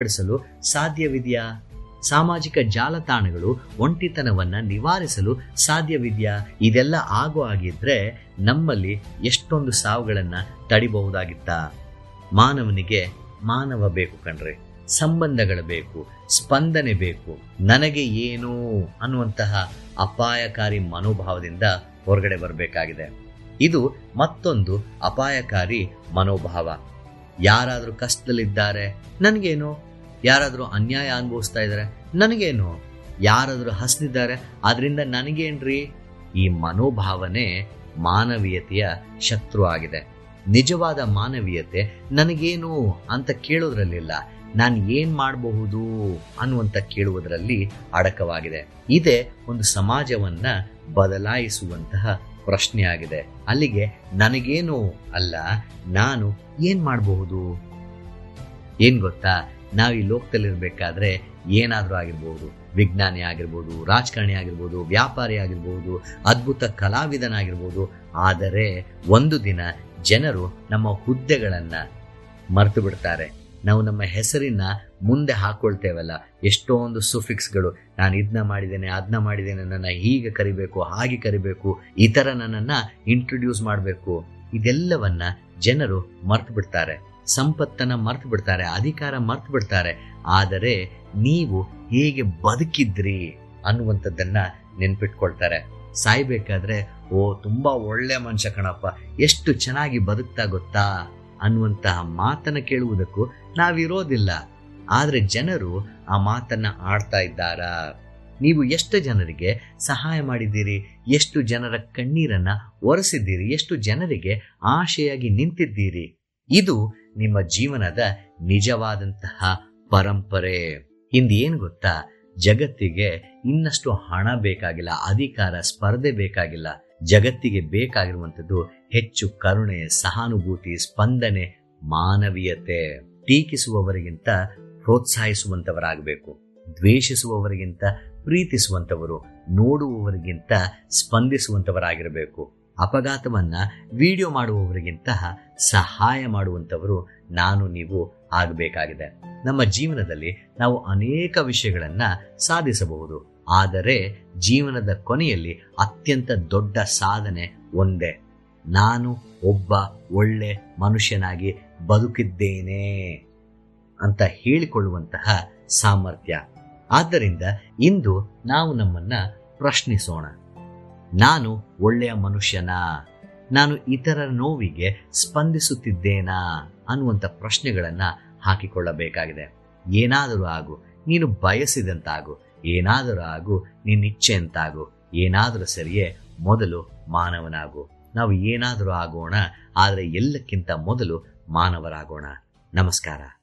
ಮಾರ್ಪಡಿಸಲು ಸಾಧ್ಯವಿದೆಯಾ ಸಾಮಾಜಿಕ ಜಾಲತಾಣಗಳು ಒಂಟಿತನವನ್ನ ನಿವಾರಿಸಲು ಸಾಧ್ಯವಿದೆಯಾ ಇದೆಲ್ಲ ಆಗೋ ಆಗಿದ್ರೆ ನಮ್ಮಲ್ಲಿ ಎಷ್ಟೊಂದು ಸಾವುಗಳನ್ನ ತಡಿಬಹುದಾಗಿತ್ತ ಮಾನವನಿಗೆ ಮಾನವ ಬೇಕು ಕಣ್ರಿ ಸಂಬಂಧಗಳು ಬೇಕು ಸ್ಪಂದನೆ ಬೇಕು ನನಗೆ ಏನು ಅನ್ನುವಂತಹ ಅಪಾಯಕಾರಿ ಮನೋಭಾವದಿಂದ ಹೊರಗಡೆ ಬರಬೇಕಾಗಿದೆ ಇದು ಮತ್ತೊಂದು ಅಪಾಯಕಾರಿ ಮನೋಭಾವ ಯಾರಾದರೂ ಕಷ್ಟದಲ್ಲಿದ್ದಾರೆ ನನಗೇನು ಯಾರಾದರೂ ಅನ್ಯಾಯ ಅನುಭವಿಸ್ತಾ ಇದ್ದಾರೆ ನನಗೇನು ಯಾರಾದರೂ ಹಸ್ದಿದ್ದಾರೆ ಅದರಿಂದ ನನಗೇನ್ರಿ ಈ ಮನೋಭಾವನೆ ಮಾನವೀಯತೆಯ ಶತ್ರು ಆಗಿದೆ ನಿಜವಾದ ಮಾನವೀಯತೆ ನನಗೇನು ಅಂತ ಕೇಳೋದ್ರಲ್ಲಿಲ್ಲ ನಾನು ಏನ್ ಮಾಡಬಹುದು ಅನ್ನುವಂತ ಕೇಳುವುದರಲ್ಲಿ ಅಡಕವಾಗಿದೆ ಇದೇ ಒಂದು ಸಮಾಜವನ್ನ ಬದಲಾಯಿಸುವಂತಹ ಪ್ರಶ್ನೆ ಆಗಿದೆ ಅಲ್ಲಿಗೆ ನನಗೇನು ಅಲ್ಲ ನಾನು ಏನ್ ಮಾಡಬಹುದು ಏನ್ ಗೊತ್ತಾ ನಾವು ಈ ಲೋಕದಲ್ಲಿರ್ಬೇಕಾದ್ರೆ ಏನಾದ್ರೂ ಆಗಿರ್ಬೋದು ವಿಜ್ಞಾನಿ ಆಗಿರ್ಬೋದು ರಾಜಕಾರಣಿ ಆಗಿರ್ಬೋದು ವ್ಯಾಪಾರಿ ಆಗಿರ್ಬೋದು ಅದ್ಭುತ ಕಲಾವಿದನಾಗಿರ್ಬೋದು ಆದರೆ ಒಂದು ದಿನ ಜನರು ನಮ್ಮ ಹುದ್ದೆಗಳನ್ನ ಮರೆತು ಬಿಡ್ತಾರೆ ನಾವು ನಮ್ಮ ಹೆಸರಿನ ಮುಂದೆ ಹಾಕೊಳ್ತೇವಲ್ಲ ಎಷ್ಟೊಂದು ಸುಫಿಕ್ಸ್ಗಳು ನಾನು ಇದನ್ನ ಮಾಡಿದ್ದೇನೆ ಅದನ್ನ ಮಾಡಿದ್ದೇನೆ ನನ್ನ ಹೀಗೆ ಕರಿಬೇಕು ಹಾಗೆ ಕರಿಬೇಕು ಈ ತರ ನನ್ನನ್ನ ಇಂಟ್ರೊಡ್ಯೂಸ್ ಮಾಡಬೇಕು ಇದೆಲ್ಲವನ್ನ ಜನರು ಮರ್ತು ಬಿಡ್ತಾರೆ ಸಂಪತ್ತನ್ನ ಮರ್ತು ಬಿಡ್ತಾರೆ ಅಧಿಕಾರ ಮರ್ತು ಬಿಡ್ತಾರೆ ಆದರೆ ನೀವು ಹೇಗೆ ಬದುಕಿದ್ರಿ ಅನ್ನುವಂಥದ್ದನ್ನ ನೆನ್ಪಿಟ್ಕೊಳ್ತಾರೆ ಸಾಯ್ಬೇಕಾದ್ರೆ ಓ ತುಂಬಾ ಒಳ್ಳೆ ಮನುಷ್ಯ ಕಣಪ್ಪ ಎಷ್ಟು ಚೆನ್ನಾಗಿ ಬದುಕ್ತಾ ಗೊತ್ತಾ ಅನ್ನುವಂತಹ ಮಾತನ್ನ ಕೇಳುವುದಕ್ಕೂ ನಾವಿರೋದಿಲ್ಲ ಆದ್ರೆ ಜನರು ಆ ಮಾತನ್ನ ಆಡ್ತಾ ಇದ್ದಾರಾ ನೀವು ಎಷ್ಟು ಜನರಿಗೆ ಸಹಾಯ ಮಾಡಿದ್ದೀರಿ ಎಷ್ಟು ಜನರ ಕಣ್ಣೀರನ್ನ ಒರೆಸಿದ್ದೀರಿ ಎಷ್ಟು ಜನರಿಗೆ ಆಶೆಯಾಗಿ ನಿಂತಿದ್ದೀರಿ ಇದು ನಿಮ್ಮ ಜೀವನದ ನಿಜವಾದಂತಹ ಪರಂಪರೆ ಇಂದೇನು ಗೊತ್ತಾ ಜಗತ್ತಿಗೆ ಇನ್ನಷ್ಟು ಹಣ ಬೇಕಾಗಿಲ್ಲ ಅಧಿಕಾರ ಸ್ಪರ್ಧೆ ಬೇಕಾಗಿಲ್ಲ ಜಗತ್ತಿಗೆ ಬೇಕಾಗಿರುವಂಥದ್ದು ಹೆಚ್ಚು ಕರುಣೆ ಸಹಾನುಭೂತಿ ಸ್ಪಂದನೆ ಮಾನವೀಯತೆ ಟೀಕಿಸುವವರಿಗಿಂತ ಪ್ರೋತ್ಸಾಹಿಸುವಂತವರಾಗಬೇಕು ದ್ವೇಷಿಸುವವರಿಗಿಂತ ಪ್ರೀತಿಸುವಂತವರು ನೋಡುವವರಿಗಿಂತ ಸ್ಪಂದಿಸುವಂತವರಾಗಿರಬೇಕು ಅಪಘಾತವನ್ನ ವಿಡಿಯೋ ಮಾಡುವವರಿಗಿಂತ ಸಹಾಯ ಮಾಡುವಂತವರು ನಾನು ನೀವು ಆಗಬೇಕಾಗಿದೆ ನಮ್ಮ ಜೀವನದಲ್ಲಿ ನಾವು ಅನೇಕ ವಿಷಯಗಳನ್ನ ಸಾಧಿಸಬಹುದು ಆದರೆ ಜೀವನದ ಕೊನೆಯಲ್ಲಿ ಅತ್ಯಂತ ದೊಡ್ಡ ಸಾಧನೆ ಒಂದೇ ನಾನು ಒಬ್ಬ ಒಳ್ಳೆ ಮನುಷ್ಯನಾಗಿ ಬದುಕಿದ್ದೇನೆ ಅಂತ ಹೇಳಿಕೊಳ್ಳುವಂತಹ ಸಾಮರ್ಥ್ಯ ಆದ್ದರಿಂದ ಇಂದು ನಾವು ನಮ್ಮನ್ನ ಪ್ರಶ್ನಿಸೋಣ ನಾನು ಒಳ್ಳೆಯ ಮನುಷ್ಯನಾ ನಾನು ಇತರರ ನೋವಿಗೆ ಸ್ಪಂದಿಸುತ್ತಿದ್ದೇನಾ ಅನ್ನುವಂಥ ಪ್ರಶ್ನೆಗಳನ್ನ ಹಾಕಿಕೊಳ್ಳಬೇಕಾಗಿದೆ ಏನಾದರೂ ಆಗು ನೀನು ಬಯಸಿದಂತಾಗು ಏನಾದರೂ ಆಗು ನಿನ್ನಿಚ್ಛೆಯಂತಾಗು ಏನಾದರೂ ಸರಿಯೇ ಮೊದಲು ಮಾನವನಾಗು ನಾವು ಏನಾದರೂ ಆಗೋಣ ಆದರೆ ಎಲ್ಲಕ್ಕಿಂತ ಮೊದಲು ಮಾನವರಾಗೋಣ ನಮಸ್ಕಾರ